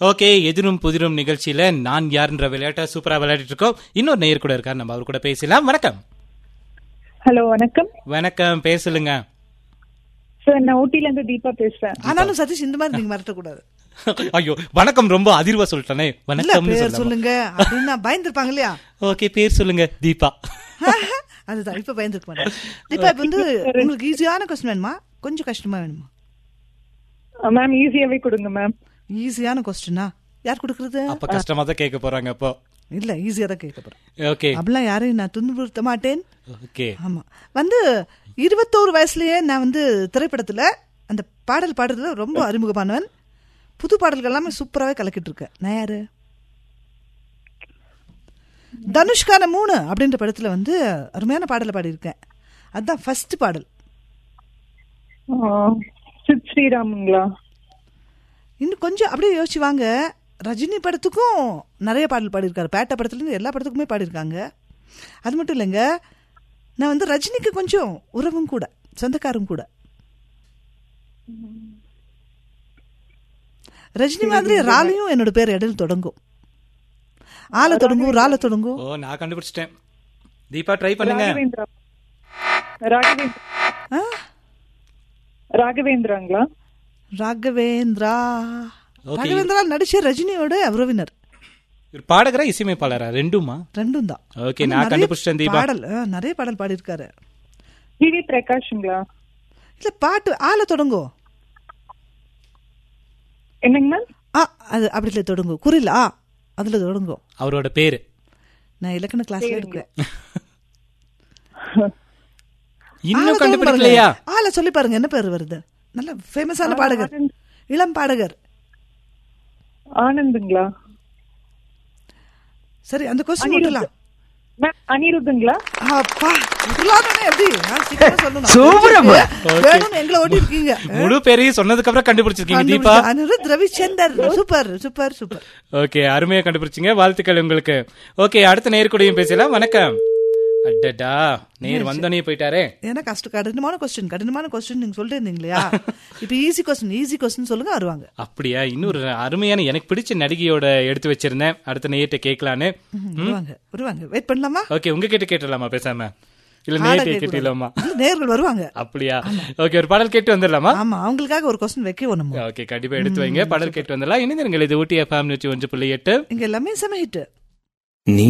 Okay எதிரும் புதிரும் நிகழ்ச்சியில நான் யாருன்ற விளையாட்டை சூப்பரா விளையாடிட்டு இருக்கோம் இன்னொரு நேயர் கூட இருக்காரு நம்ம அவர் கூட பேசலாம் வணக்கம் ஹலோ வணக்கம் வணக்கம் பேசலுங்க சார் நான் ஊட்டில இருந்து தீபா பேசுறேன் ஆனாலும் சதீஷ் இந்த மாதிரி நீங்க மிரட்டக்கூடாது ஐயோ வணக்கம் ரொம்ப அதிர்வா சொல்லிட்டேனே இல்ல வணக்கம்னு பேர் சொல்லலாம் சொல்லுங்க அப்படின்னா பயந்துருப்பாங்க இல்லையா ஓகே பேர் சொல்லுங்க தீபா அதுதான் இப்ப பயந்துருக்க மாட்டேன் இப்ப இப்ப வந்து உங்களுக்கு ஈஸியான கொஸ்டின் வேணுமா கொஞ்சம் கஷ்டமா வேணுமா மேம் ஈஸியாவே கொடுங்க மேம் ஈஸியான கொஸ்டினா யார் கொடுக்கறது அப்ப கஷ்டமா தான் கேட்க போறாங்க அப்போ இல்ல ஈஸியா தான் கேட்க போறேன் ஓகே அப்படிலாம் யாரையும் நான் துன்புறுத்த மாட்டேன் ஓகே ஆமா வந்து இருபத்தோரு வயசுலயே நான் வந்து திரைப்படத்துல அந்த பாடல் பாடுறதுல ரொம்ப அறிமுகமானவன் புது பாடல்கள் எல்லாமே சூப்பராகவே கலக்கிட்டு இருக்கேன் நான் யாரு தனுஷ்கான மூணு அப்படின்ற படத்துல வந்து அருமையான பாடலை பாடியிருக்கேன் அதுதான் ஃபர்ஸ்ட் பாடல் சித் ஸ்ரீராமுங்களா இன்னும் கொஞ்சம் அப்படியே யோசிச்சு வாங்க ரஜினி படத்துக்கும் நிறைய பாடல் பாடியிருக்காரு பேட்ட படத்துலேருந்து எல்லா படத்துக்குமே பாடியிருக்காங்க அது மட்டும் இல்லைங்க நான் வந்து ரஜினிக்கு கொஞ்சம் உறவும் கூட சொந்தக்காரும் கூட ரஜினி மாதிரி ராலையும் என்னோட பேர் இடையில தொடங்கும் ஆல தொடங்கும் ரால தொடங்கும் ஓ நான் கண்டுபிடிச்சிட்டேன் தீபா ட்ரை பண்ணுங்க ராகவேந்திரா ராகவேந்திரா ஆ? ராகவேந்திராங்களா ராகவேந்திரா Okay. ராகவேந்திரா நடிச்ச ரஜினியோட உறவினர் ஒரு பாடகரா இசையமைப்பாளரா ரெண்டுமா ரெண்டும் தான் ஓகே ஆனா நான் நிறைய கண்டுபிடிச்சிட்டேன் தீபா பாடல் ஆ, நிறைய பாடல் பாடியிருக்காரு டிவி பிரகாஷுங்களா இல்ல பாட்டு ஆல தொடங்கும் என்னங்க மேம் ஆ அது அப்படி இல்லை தொடங்கும் குறில் ஆ அதுல தொடங்கும் அவரோட பேரு நான் இலக்கண கிளாஸ்ல இருக்கிறேன் இன்னும் கண்டுபிடிக்கலையா ஆல சொல்லி பாருங்க என்ன பேர் வருது நல்ல ஃபேமஸான பாடகர் இளம் பாடகர் ஆனந்துங்களா சரி அந்த கொஸ்டின் விட்டுலாம் மேம் அனிருத்துங்களா அப்பா விடலாமே எப்படி ஆ, சீக்கிரமா சொல்லணும் வேணும்னு எங்களை ஓட்டி இருக்கீங்க முழு பேரையும் சொன்னதுக்கு அப்புறம் கண்டுபிடிச்சிருக்கீங்க Deepa Anirudh Ravichander super super super okay அருமையா கண்டுபிடிச்சீங்க வாழ்த்துக்கள் உங்களுக்கு ஓகே அடுத்த நேர் கூடயும் பேசலாம் வணக்கம் அடடா நேர் வந்தோனே போயிட்டாரே ஏன்னா கஷ்ட கடினமான கொஸ்டின் கடினமான கொஸ்டின் நீங்க சொல்லிட்டு இருந்தீங்க இல்லையா இப்ப ஈஸி கொஸ்டின் ஈஸி கொஸ்டின் சொல்லுங்க வருவாங்க அப்படியா இன்னொரு அருமையான எனக்கு பிடிச்ச நடிகையோட எடுத்து வச்சிருந்தேன் அடுத்த நேர்கிட்ட கேட்கலான்னு வருவாங்க வருவாங்க வெயிட் பண்ணலாமா ஓகே உங்ககிட்ட கேட்டுடலாமா பேசாம இல்ல ஆளை நேர்கிட்ட கேட்கக்கூடாது. கேட்டுலாமா இல்ல, நேர்கள் வருவாங்க அப்படியா ஓகே ஒரு பாடல் கேட்டு வந்துடலாமா ஆமா அவங்களுக்காக ஒரு கொஸ்டின் வைக்க நம்ம ஓகே கண்டிப்பா எடுத்து வைங்க பாடல் கேட்டு வந்துடலாம் இணைந்திருங்கள் இது ஊட்டி எஃப்எம் நூற்றி ஒன்று புள்ளி எட்டு இங்க எல்லாமே செம ஹிட் நீ